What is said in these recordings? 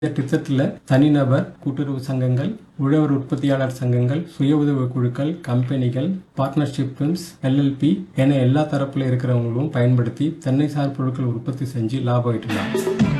இந்த திட்டத்தில் தனிநபர் கூட்டுறவு சங்கங்கள் உழவர் உற்பத்தியாளர் சங்கங்கள் சுய உதவி குழுக்கள் கம்பெனிகள் பார்ட்னர்ஷிப் ஃபிர்ம்ஸ் எல்எல்பி என எல்லா தரப்புல இருக்கிறவங்களும் பயன்படுத்தி தென்னை சார் பொருட்கள் உற்பத்தி செஞ்சு லாபம் ஈட்டலாம்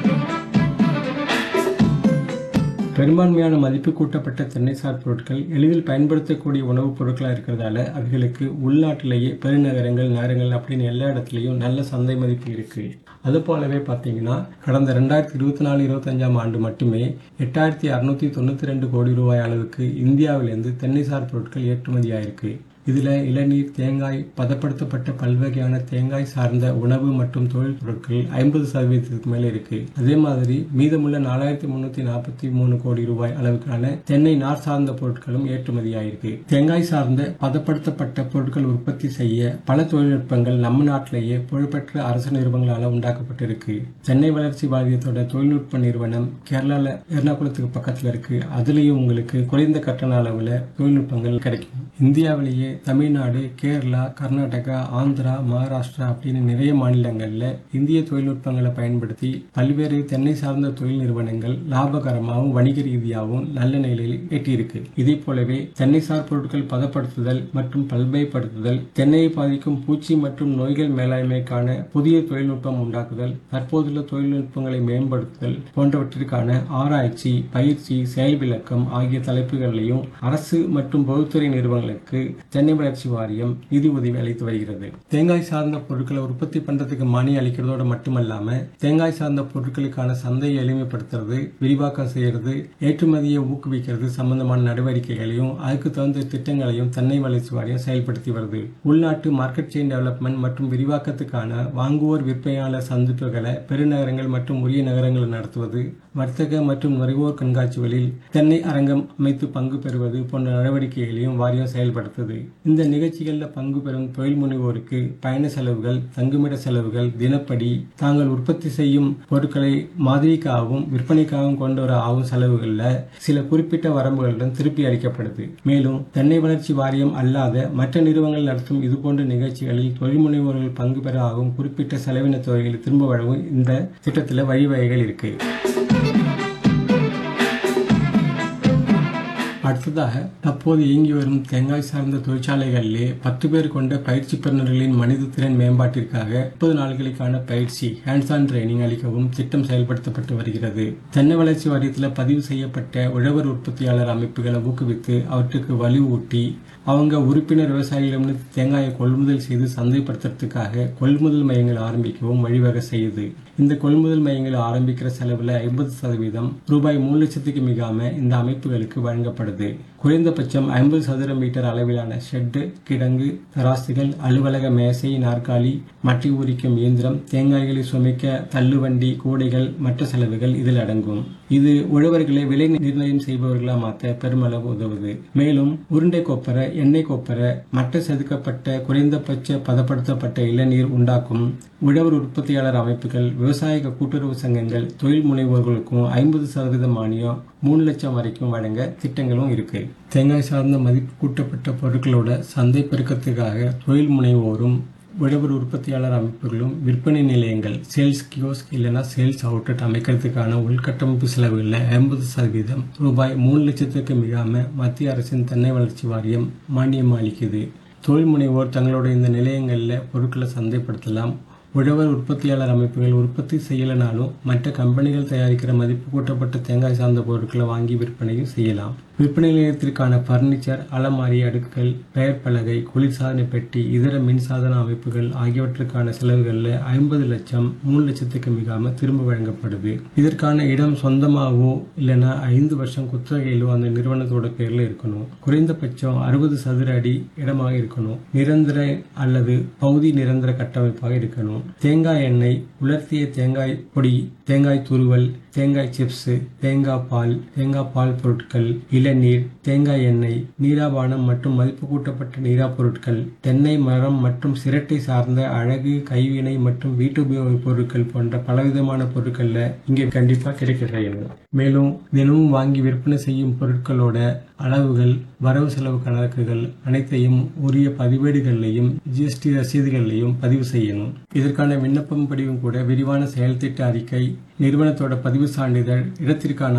பெரும்பான்மையான மதிப்பு கூட்டப்பட்ட தென்னைசார் பொருட்கள் எளிதில் பயன்படுத்தக்கூடிய உணவுப் பொருட்களாக இருக்கிறதால அவைகளுக்கு உள்நாட்டிலேயே பெருநகரங்கள் நகரங்கள் அப்படின்னு எல்லா இடத்துலையும் நல்ல சந்தை மதிப்பு இருக்கு அது போலவே பார்த்தீங்கன்னா கடந்த ரெண்டாயிரத்தி இருபத்தி நாலு இருபத்தஞ்சாம் ஆண்டு மட்டுமே எட்டாயிரத்தி அறுநூத்தி தொண்ணூற்றி ரெண்டு கோடி ரூபாய் அளவுக்கு இந்தியாவிலிருந்து தென்னைசார் பொருட்கள் ஏற்றுமதி ஆயிருக்கு இதுல இளநீர் தேங்காய் பதப்படுத்தப்பட்ட பல்வகையான தேங்காய் சார்ந்த உணவு மற்றும் தொழில் பொருட்கள் ஐம்பது சதவீதத்துக்கு மேல இருக்கு அதே மாதிரி மீதமுள்ள நாலாயிரத்தி முன்னூத்தி நாற்பத்தி மூணு கோடி ரூபாய் அளவுக்கான தென்னை நார் சார்ந்த பொருட்களும் ஏற்றுமதியாயிருக்கு தேங்காய் சார்ந்த பதப்படுத்தப்பட்ட பொருட்கள் உற்பத்தி செய்ய பல தொழில்நுட்பங்கள் நம்ம நாட்டிலேயே புகழ்பெற்ற அரசு நிறுவனங்களால் உண்டாக்கப்பட்டிருக்கு சென்னை வளர்ச்சி வாரியத்தோட தொழில்நுட்ப நிறுவனம் கேரளால எர்ணாகுளத்துக்கு பக்கத்துல இருக்கு அதுலயும் உங்களுக்கு குறைந்த கட்டண அளவுல தொழில்நுட்பங்கள் கிடைக்கும் இந்தியாவிலேயே தமிழ்நாடு கேரளா கர்நாடகா ஆந்திரா மகாராஷ்டிரா அப்படின்னு நிறைய மாநிலங்கள்ல இந்திய தொழில்நுட்பங்களை பயன்படுத்தி பல்வேறு தென்னை சார்ந்த தொழில் நிறுவனங்கள் லாபகரமாகவும் வணிக ரீதியாகவும் நல்ல நிலையில் எட்டியிருக்கு இதே போலவே தென்னை சார் பொருட்கள் பதப்படுத்துதல் மற்றும் பல்பயப்படுத்துதல் தென்னையை பாதிக்கும் பூச்சி மற்றும் நோய்கள் மேலாண்மைக்கான புதிய தொழில்நுட்பம் உண்டாக்குதல் தற்போதுள்ள தொழில்நுட்பங்களை மேம்படுத்துதல் போன்றவற்றிற்கான ஆராய்ச்சி பயிற்சி செயல் விளக்கம் ஆகிய தலைப்புகளிலையும் அரசு மற்றும் பொதுத்துறை நிறுவனங்களுக்கு தென்னை வளர்ச்சி வாரியம் நிதி உதவி அளித்து வருகிறது தேங்காய் சார்ந்த பொருட்களை உற்பத்தி பண்றதுக்கு மானியம் அளிக்கிறதோட மட்டுமல்லாம தேங்காய் சார்ந்த பொருட்களுக்கான சந்தையை எளிமைப்படுத்துறது விரிவாக்கம் செய்யறது ஏற்றுமதியை ஊக்குவிக்கிறது சம்பந்தமான நடவடிக்கைகளையும் அதுக்கு தகுந்த திட்டங்களையும் தென்னை வளர்ச்சி வாரியம் செயல்படுத்தி வருது உள்நாட்டு மார்க்கெட் செயின் டெவலப்மெண்ட் மற்றும் விரிவாக்கத்துக்கான வாங்குவோர் விற்பனையாளர் சந்திப்புகளை பெருநகரங்கள் மற்றும் உரிய நகரங்களில் நடத்துவது வர்த்தக மற்றும் நுகர்வோர் கண்காட்சிகளில் தென்னை அரங்கம் அமைத்து பங்கு பெறுவது போன்ற நடவடிக்கைகளையும் வாரியம் செயல்படுத்துது இந்த நிகழ்ச்சிகளில் பங்கு பெறும் தொழில் முனைவோருக்கு பயண செலவுகள் தங்குமிட செலவுகள் தினப்படி தாங்கள் உற்பத்தி செய்யும் பொருட்களை மாதிரிக்காகவும் விற்பனைக்காகவும் கொண்டு வர ஆகும் செலவுகளில் சில குறிப்பிட்ட வரம்புகளுடன் திருப்பி அளிக்கப்படுது மேலும் தென்னை வளர்ச்சி வாரியம் அல்லாத மற்ற நிறுவனங்கள் நடத்தும் இதுபோன்ற நிகழ்ச்சிகளில் தொழில் முனைவோர்கள் பங்கு பெற ஆகும் குறிப்பிட்ட செலவின தொகைகளை திரும்ப வழங்கும் இந்த திட்டத்தில் வழிவகைகள் இருக்கு அடுத்ததாக தற்போது இயங்கி வரும் தேங்காய் சார்ந்த தொழிற்சாலைகளிலே பத்து பேர் கொண்ட பயிற்சி பெறுநர்களின் மனித திறன் மேம்பாட்டிற்காக முப்பது நாட்களுக்கான பயிற்சி ஹேண்ட்ஸ் ஆன் ட்ரைனிங் அளிக்கவும் திட்டம் செயல்படுத்தப்பட்டு வருகிறது தென்னை வளர்ச்சி வாரியத்தில் பதிவு செய்யப்பட்ட உழவர் உற்பத்தியாளர் அமைப்புகளை ஊக்குவித்து அவற்றுக்கு வலுவூட்டி அவங்க உறுப்பினர் விவசாயிகளிடமிருந்து தேங்காயை கொள்முதல் செய்து சந்தைப்படுத்துறதுக்காக கொள்முதல் மையங்கள் ஆரம்பிக்கவும் வழிவகை செய்யுது இந்த கொள்முதல் மையங்களை ஆரம்பிக்கிற செலவுல ஐம்பது சதவீதம் ரூபாய் மூணு லட்சத்துக்கு மிகாம இந்த அமைப்புகளுக்கு வழங்கப்படுது குறைந்தபட்சம் ஐம்பது சதுர மீட்டர் அளவிலான ஷெட்டு கிடங்கு தராசுகள் அலுவலக மேசை நாற்காலி மட்டி உரிக்கும் இயந்திரம் தேங்காய்களை சுமைக்க தள்ளுவண்டி கூடைகள் மற்ற செலவுகள் இதில் அடங்கும் இது உழவர்களை விலை நிர்ணயம் செய்பவர்களா மாற்ற பெருமளவு உதவுது மேலும் உருண்டை கொப்பரை எண்ணெய் கொப்பரை மட்ட செதுக்கப்பட்ட குறைந்தபட்ச பதப்படுத்தப்பட்ட இளநீர் உண்டாக்கும் உழவர் உற்பத்தியாளர் அமைப்புகள் விவசாய கூட்டுறவு சங்கங்கள் தொழில் முனைவோர்களுக்கும் ஐம்பது சதவீத மானியம் மூணு லட்சம் வரைக்கும் வழங்க திட்டங்களும் இருக்கு தேங்காய் சார்ந்த மதிப்பு கூட்டப்பட்ட பொருட்களோட சந்தை பெருக்கத்துக்காக தொழில் முனைவோரும் உழவர் உற்பத்தியாளர் அமைப்புகளும் விற்பனை நிலையங்கள் சேல்ஸ் கியோஸ்க் இல்லைன்னா சேல்ஸ் அவுட்லெட் அமைக்கிறதுக்கான உள்கட்டமைப்பு செலவுகளில் ஐம்பது சதவீதம் ரூபாய் மூணு லட்சத்துக்கு மிகாம மத்திய அரசின் தென்னை வளர்ச்சி வாரியம் மானியம் அளிக்குது தொழில் முனைவோர் தங்களோட இந்த நிலையங்களில் பொருட்களை சந்தைப்படுத்தலாம் உழவர் உற்பத்தியாளர் அமைப்புகள் உற்பத்தி செய்யலைனாலும் மற்ற கம்பெனிகள் தயாரிக்கிற மதிப்பு கூட்டப்பட்ட தேங்காய் சார்ந்த பொருட்களை வாங்கி விற்பனையும் செய்யலாம் விற்பனை நிலையத்திற்கான பர்னிச்சர் அலமாரி அடுக்குகள் பெயர் பலகை குளிர்சாதன பெட்டி இதர மின்சாதன அமைப்புகள் ஆகியவற்றுக்கான செலவுகளில் ஐம்பது லட்சம் மூணு லட்சத்துக்கு மிகாம திரும்ப வழங்கப்படுது இதற்கான இடம் சொந்தமாகவோ இல்லைன்னா ஐந்து வருஷம் குத்தகையிலோ அந்த நிறுவனத்தோட பேர்ல இருக்கணும் குறைந்தபட்சம் அறுபது சதுர அடி இடமாக இருக்கணும் நிரந்தர அல்லது பகுதி நிரந்தர கட்டமைப்பாக இருக்கணும் தேங்காய் எண்ணெய் உலர்த்திய தேங்காய் பொடி தேங்காய் துருவல் தேங்காய் சிப்ஸ் தேங்காய் பால் தேங்காய் பால் பொருட்கள் இளநீர் தேங்காய் எண்ணெய் நீராபானம் மற்றும் மதிப்பு கூட்டப்பட்ட நீரா பொருட்கள் தென்னை மரம் மற்றும் சிரட்டை சார்ந்த அழகு கைவினை மற்றும் வீட்டு உபயோக பொருட்கள் போன்ற பலவிதமான பொருட்கள்ல இங்கே கண்டிப்பா கிடைக்க செய்யணும் மேலும் தினமும் வாங்கி விற்பனை செய்யும் பொருட்களோட அளவுகள் வரவு செலவு கணக்குகள் அனைத்தையும் உரிய பதிவேடுகள்லையும் ஜிஎஸ்டி ரசீதுகள்லையும் பதிவு செய்யணும் இதற்கான விண்ணப்பம் படிவும் கூட விரிவான செயல் திட்ட அறிக்கை நிறுவனத்தோட பதிவு சான்றிதழ் இடத்திற்கான